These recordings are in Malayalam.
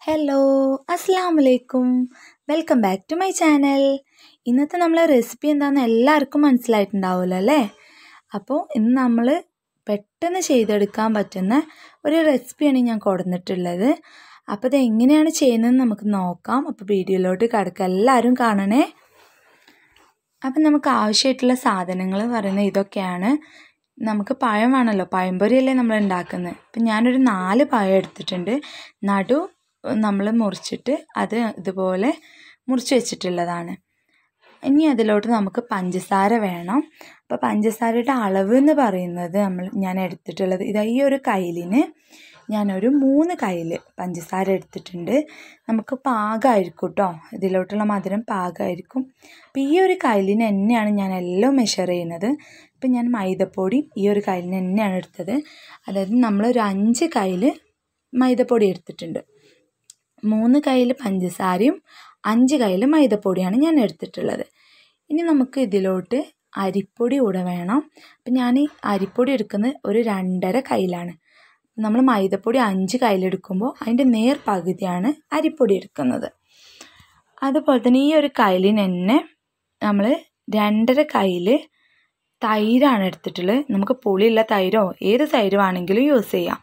ഹലോ അസ്സാം വലൈക്കും welcome back to my channel ഇന്നത്തെ നമ്മളെ റെസിപ്പി എന്താണെന്ന് എല്ലാവർക്കും മനസ്സിലായിട്ടുണ്ടാവുമല്ലോ അല്ലേ അപ്പോൾ ഇന്ന് നമ്മൾ പെട്ടെന്ന് ചെയ്തെടുക്കാൻ പറ്റുന്ന ഒരു റെസിപ്പിയാണ് ഞാൻ കൊടുത്തിട്ടുള്ളത് അപ്പോൾ ഇത് എങ്ങനെയാണ് ചെയ്യുന്നതെന്ന് നമുക്ക് നോക്കാം അപ്പോൾ വീഡിയോയിലോട്ട് കിടക്കുക എല്ലാവരും കാണണേ അപ്പം നമുക്ക് ആവശ്യമായിട്ടുള്ള സാധനങ്ങൾ പറയുന്നത് ഇതൊക്കെയാണ് നമുക്ക് പഴമാണല്ലോ പഴംപൊരിയല്ലേ നമ്മൾ ഉണ്ടാക്കുന്നത് അപ്പം ഞാനൊരു നാല് പഴം എടുത്തിട്ടുണ്ട് നടു നമ്മൾ മുറിച്ചിട്ട് അത് ഇതുപോലെ മുറിച്ച് വെച്ചിട്ടുള്ളതാണ് ഇനി അതിലോട്ട് നമുക്ക് പഞ്ചസാര വേണം അപ്പോൾ പഞ്ചസാരയുടെ അളവ് എന്ന് പറയുന്നത് നമ്മൾ ഞാൻ എടുത്തിട്ടുള്ളത് ഇത് ഈ ഒരു കയ്യിലിന് ഞാനൊരു മൂന്ന് കയ്യിൽ പഞ്ചസാര എടുത്തിട്ടുണ്ട് നമുക്ക് പാകമായിരിക്കും കേട്ടോ ഇതിലോട്ടുള്ള മധുരം പാകമായിരിക്കും അപ്പോൾ ഈ ഒരു കയ്യിലിന് തന്നെയാണ് ഞാൻ എല്ലാം മെഷർ ചെയ്യുന്നത് ഇപ്പം ഞാൻ മൈദപ്പൊടി ഈ ഒരു കയ്യിലിന് തന്നെയാണ് എടുത്തത് അതായത് നമ്മളൊരു അഞ്ച് കയ്യിൽ മൈദപ്പൊടി എടുത്തിട്ടുണ്ട് മൂന്ന് കയ്യിൽ പഞ്ചസാരയും അഞ്ച് കയ്യിൽ മൈദപ്പൊടിയാണ് ഞാൻ എടുത്തിട്ടുള്ളത് ഇനി നമുക്ക് ഇതിലോട്ട് അരിപ്പൊടി കൂടെ വേണം അപ്പം ഞാൻ ഈ അരിപ്പൊടി എടുക്കുന്നത് ഒരു രണ്ടര കയ്യിലാണ് നമ്മൾ മൈദപ്പൊടി അഞ്ച് കയ്യിലെടുക്കുമ്പോൾ അതിൻ്റെ നേർ പകുതിയാണ് അരിപ്പൊടി എടുക്കുന്നത് അതുപോലെ തന്നെ ഈ ഒരു കയ്യിലിന് തന്നെ നമ്മൾ രണ്ടര കയ്യിൽ തൈരാണ് എടുത്തിട്ടുള്ളത് നമുക്ക് പുളിയുള്ള തൈരോ ഏത് തൈര് വേണമെങ്കിലും യൂസ് ചെയ്യാം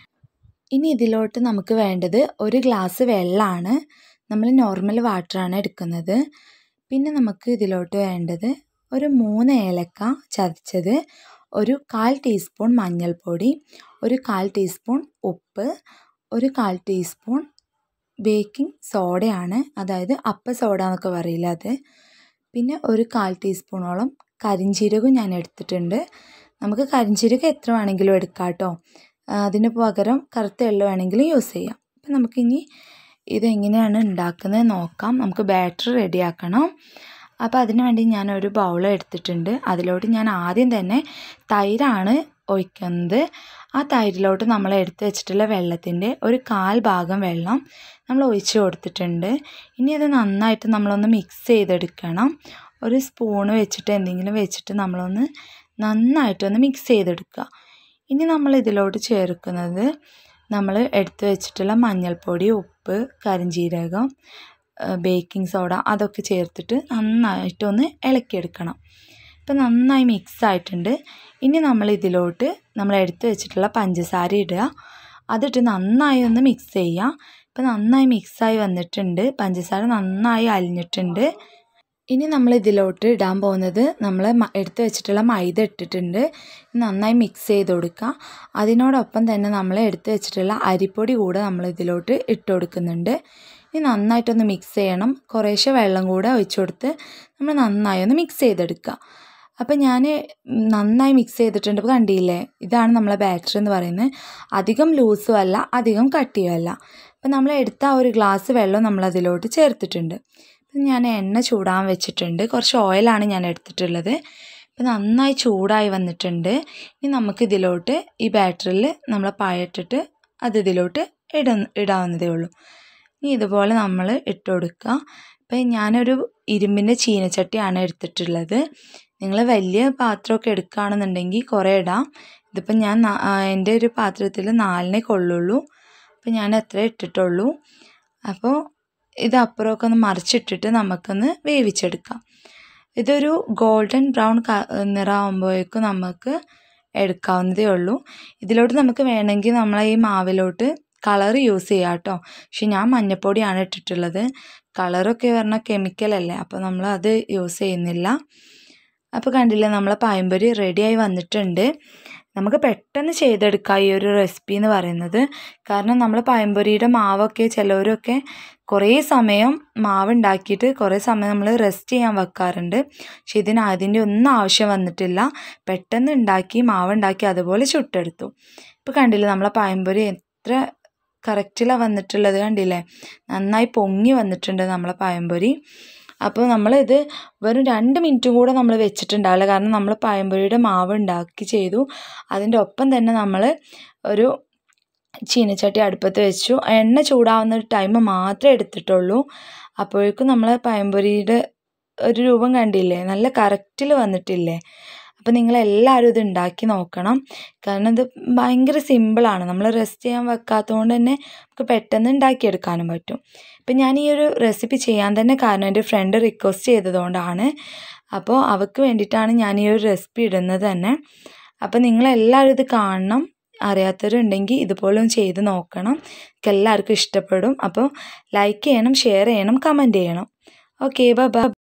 ഇനി ഇതിലോട്ട് നമുക്ക് വേണ്ടത് ഒരു ഗ്ലാസ് വെള്ളമാണ് നമ്മൾ നോർമൽ വാട്ടറാണ് എടുക്കുന്നത് പിന്നെ നമുക്ക് ഇതിലോട്ട് വേണ്ടത് ഒരു മൂന്ന് ഏലക്ക ചതച്ചത് ഒരു കാൽ ടീസ്പൂൺ മഞ്ഞൾപ്പൊടി ഒരു കാൽ ടീസ്പൂൺ ഉപ്പ് ഒരു കാൽ ടീസ്പൂൺ ബേക്കിംഗ് സോഡയാണ് അതായത് അപ്പ സോഡ എന്നൊക്കെ പറയില്ല അത് പിന്നെ ഒരു കാൽ ടീസ്പൂണോളം കരിഞ്ചീരകം ഞാൻ എടുത്തിട്ടുണ്ട് നമുക്ക് കരിഞ്ചീരകം എത്ര വേണമെങ്കിലും എടുക്കാം കേട്ടോ അതിന് പകരം കറുത്ത എള്ള് വേണമെങ്കിലും യൂസ് ചെയ്യാം അപ്പം നമുക്കിനി ഇതെങ്ങനെയാണ് ഉണ്ടാക്കുന്നത് നോക്കാം നമുക്ക് ബാറ്റർ റെഡിയാക്കണം അപ്പോൾ അതിന് വേണ്ടി ഞാൻ ഒരു ബൗൾ എടുത്തിട്ടുണ്ട് അതിലോട്ട് ഞാൻ ആദ്യം തന്നെ തൈരാണ് ഒഴിക്കുന്നത് ആ തൈരിലോട്ട് നമ്മൾ എടുത്ത് വെച്ചിട്ടുള്ള വെള്ളത്തിൻ്റെ ഒരു കാൽ ഭാഗം വെള്ളം നമ്മൾ ഒഴിച്ച് കൊടുത്തിട്ടുണ്ട് ഇനി അത് നന്നായിട്ട് നമ്മളൊന്ന് മിക്സ് ചെയ്തെടുക്കണം ഒരു സ്പൂണ് വെച്ചിട്ട് എന്തെങ്കിലും വെച്ചിട്ട് നമ്മളൊന്ന് നന്നായിട്ടൊന്ന് മിക്സ് ചെയ്തെടുക്കുക ഇനി നമ്മൾ ഇതിലോട്ട് ചേർക്കുന്നത് നമ്മൾ എടുത്തു വെച്ചിട്ടുള്ള മഞ്ഞൾപ്പൊടി ഉപ്പ് കരിഞ്ജീരകം ബേക്കിംഗ് സോഡ അതൊക്കെ ചേർത്തിട്ട് നന്നായിട്ടൊന്ന് ഇളക്കിയെടുക്കണം ഇപ്പം നന്നായി മിക്സ് ആയിട്ടുണ്ട് ഇനി നമ്മൾ ഇതിലോട്ട് നമ്മൾ എടുത്തു വെച്ചിട്ടുള്ള പഞ്ചസാര ഇടുക അതിട്ട് നന്നായി ഒന്ന് മിക്സ് ചെയ്യുക ഇപ്പം നന്നായി മിക്സായി വന്നിട്ടുണ്ട് പഞ്ചസാര നന്നായി അലിഞ്ഞിട്ടുണ്ട് ഇനി നമ്മൾ ഇതിലോട്ട് ഇടാൻ പോകുന്നത് നമ്മൾ എടുത്ത് വെച്ചിട്ടുള്ള മൈദ ഇട്ടിട്ടുണ്ട് നന്നായി മിക്സ് ചെയ്ത് കൊടുക്കുക അതിനോടൊപ്പം തന്നെ നമ്മൾ എടുത്ത് വെച്ചിട്ടുള്ള അരിപ്പൊടി കൂടെ നമ്മൾ ഇതിലോട്ട് ഇട്ട് കൊടുക്കുന്നുണ്ട് ഇനി നന്നായിട്ടൊന്ന് മിക്സ് ചെയ്യണം കുറേശ്ശെ വെള്ളം കൂടെ ഒഴിച്ചു കൊടുത്ത് നമ്മൾ നന്നായി ഒന്ന് മിക്സ് ചെയ്തെടുക്കുക അപ്പം ഞാൻ നന്നായി മിക്സ് ചെയ്തിട്ടുണ്ട് ഇപ്പോൾ കണ്ടില്ലേ ഇതാണ് നമ്മളെ ബാറ്റർ എന്ന് പറയുന്നത് അധികം ലൂസും അല്ല അധികം കട്ടിയും അല്ല അപ്പം നമ്മൾ എടുത്ത ആ ഒരു ഗ്ലാസ് വെള്ളം നമ്മൾ അതിലോട്ട് ചേർത്തിട്ടുണ്ട് അപ്പം ഞാൻ എണ്ണ ചൂടാൻ വെച്ചിട്ടുണ്ട് കുറച്ച് ഓയിലാണ് ഞാൻ എടുത്തിട്ടുള്ളത് ഇപ്പം നന്നായി ചൂടായി വന്നിട്ടുണ്ട് ഇനി നമുക്ക് ഇതിലോട്ട് ഈ ബാറ്ററിൽ നമ്മൾ പായട്ടിട്ട് അത് ഇതിലോട്ട് ഇട ഇടാവുന്നതേ ഉള്ളൂ ഇനി ഇതുപോലെ നമ്മൾ ഇട്ട് കൊടുക്കുക ഇപ്പം ഞാനൊരു ഇരുമ്പിൻ്റെ ചീനച്ചട്ടിയാണ് എടുത്തിട്ടുള്ളത് നിങ്ങൾ വലിയ പാത്രമൊക്കെ എടുക്കുകയാണെന്നുണ്ടെങ്കിൽ കുറേ ഇടാം ഇതിപ്പം ഞാൻ എൻ്റെ ഒരു പാത്രത്തിൽ നാലിനെ കൊള്ളുള്ളൂ അപ്പം ഞാൻ എത്ര ഇട്ടിട്ടുള്ളൂ അപ്പോൾ ഇത് അപ്പുറമൊക്കെ ഒന്ന് മറിച്ചിട്ടിട്ട് നമുക്കൊന്ന് വേവിച്ചെടുക്കാം ഇതൊരു ഗോൾഡൻ ബ്രൗൺ നിറമാകുമ്പോഴേക്കും നമുക്ക് എടുക്കാവുന്നതേ ഉള്ളൂ ഇതിലോട്ട് നമുക്ക് വേണമെങ്കിൽ നമ്മൾ ഈ മാവിലോട്ട് കളർ യൂസ് ചെയ്യാം കേട്ടോ പക്ഷെ ഞാൻ മഞ്ഞപ്പൊടിയാണ് ഇട്ടിട്ടുള്ളത് കളറൊക്കെ പറഞ്ഞാൽ കെമിക്കലല്ലേ അപ്പോൾ നമ്മൾ അത് യൂസ് ചെയ്യുന്നില്ല അപ്പോൾ കണ്ടില്ലേ നമ്മളെ പായമ്പൊരി റെഡിയായി വന്നിട്ടുണ്ട് നമുക്ക് പെട്ടെന്ന് ചെയ്തെടുക്കാം ഈ ഒരു റെസിപ്പി എന്ന് പറയുന്നത് കാരണം നമ്മൾ പഴംപൊരിയുടെ മാവൊക്കെ ചിലവരൊക്കെ കുറേ സമയം മാവ് ഉണ്ടാക്കിയിട്ട് കുറേ സമയം നമ്മൾ റെസ്റ്റ് ചെയ്യാൻ വെക്കാറുണ്ട് പക്ഷെ ഇതിന് അതിൻ്റെ ഒന്നും ആവശ്യം വന്നിട്ടില്ല പെട്ടെന്ന് ഉണ്ടാക്കി മാവ് ഉണ്ടാക്കി അതുപോലെ ചുട്ടെടുത്തു ഇപ്പോൾ കണ്ടില്ലേ നമ്മളെ പഴംപൊരി എത്ര കറക്റ്റിലാണ് വന്നിട്ടുള്ളത് കണ്ടില്ലേ നന്നായി പൊങ്ങി വന്നിട്ടുണ്ട് നമ്മളെ പഴംപൊരി അപ്പോൾ നമ്മളിത് വെറും രണ്ട് മിനിറ്റും കൂടെ നമ്മൾ വെച്ചിട്ടുണ്ടാവില്ല കാരണം നമ്മൾ പഴംപൊരിയുടെ മാവ് ഉണ്ടാക്കി ചെയ്തു അതിൻ്റെ ഒപ്പം തന്നെ നമ്മൾ ഒരു ചീനച്ചട്ടി അടുപ്പത്ത് വെച്ചു എണ്ണ ചൂടാവുന്ന ടൈം മാത്രമേ എടുത്തിട്ടുള്ളൂ അപ്പോഴേക്കും നമ്മൾ പഴംപൊരിയുടെ ഒരു രൂപം കണ്ടില്ലേ നല്ല കറക്റ്റിൽ വന്നിട്ടില്ലേ അപ്പോൾ നിങ്ങളെല്ലാവരും ഇത് ഉണ്ടാക്കി നോക്കണം കാരണം ഇത് ഭയങ്കര സിമ്പിളാണ് നമ്മൾ റെസ്റ്റ് ചെയ്യാൻ വെക്കാത്തതുകൊണ്ട് തന്നെ നമുക്ക് പെട്ടെന്ന് ഉണ്ടാക്കിയെടുക്കാനും പറ്റും ഇപ്പം ഞാൻ ഈ ഒരു റെസിപ്പി ചെയ്യാൻ തന്നെ കാരണം എൻ്റെ ഫ്രണ്ട് റിക്വസ്റ്റ് ചെയ്തതുകൊണ്ടാണ് അപ്പോൾ അവൾക്ക് വേണ്ടിയിട്ടാണ് ഞാൻ ഈ ഒരു റെസിപ്പി ഇടുന്നത് തന്നെ അപ്പോൾ നിങ്ങളെല്ലാവരും ഇത് കാണണം അറിയാത്തവരുണ്ടെങ്കിൽ ഇതുപോലെ ഒന്ന് ചെയ്ത് നോക്കണം എനിക്ക് എല്ലാവർക്കും ഇഷ്ടപ്പെടും അപ്പോൾ ലൈക്ക് ചെയ്യണം ഷെയർ ചെയ്യണം കമൻറ്റ് ചെയ്യണം ഓക്കെ ബൈ